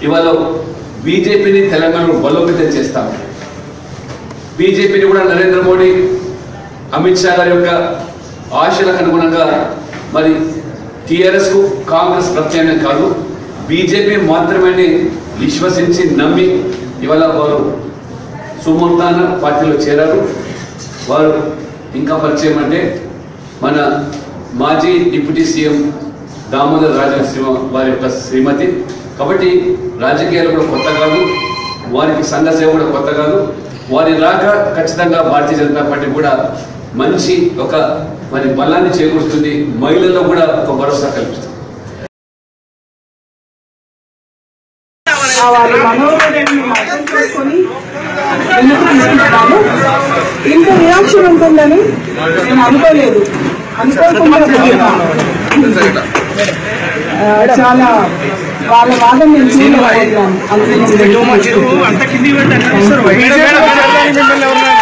ఇవాళ బీజేపీని తెలంగాణలో బలోపేతం చేస్తాం బీజేపీని కూడా నరేంద్ర మోడీ అమిత్ షా గారి యొక్క ఆశలకు అనుగుణంగా మరి టిఆర్ఎస్ కు కాంగ్రెస్ ప్రత్యామ్నాయం కాదు బీజేపీ మాత్రమే విశ్వసించి నమ్మి ఇవాళ వారు సుమోత్తాన పార్టీలో చేరారు వారు ఇంకా పరిచయం అంటే మన మాజీ డిప్యూటీ సీఎం దామోదర్ రాజనరసింహ వారి యొక్క శ్రీమతి కాబట్టి రాజకీయాలు కూడా కొత్త కాదు వారికి సంఘ సేవ కూడా కొత్త కాదు వారి రాక ఖచ్చితంగా భారతీయ జనతా పార్టీ కూడా మంచి ఒక మరి బలాన్ని చేకూరుస్తుంది మహిళల్లో కూడా ఒక భరోసా కల్పిస్తుంది ఆ వాళ్ళ మనోవేదనని అర్థం చేసుకొని ఎందుకు తీసుకుంటున్నాను ఇంత రియాక్షన్ ఉంటుందని నేను అనుకోలేదు అనుకోకుండా పోతున్నాను. ఆ, చాలా వాళ్ళ వాదన నేను చూడలేకపోతున్నాను అందుకే నేను అంత కింది పెట్టండి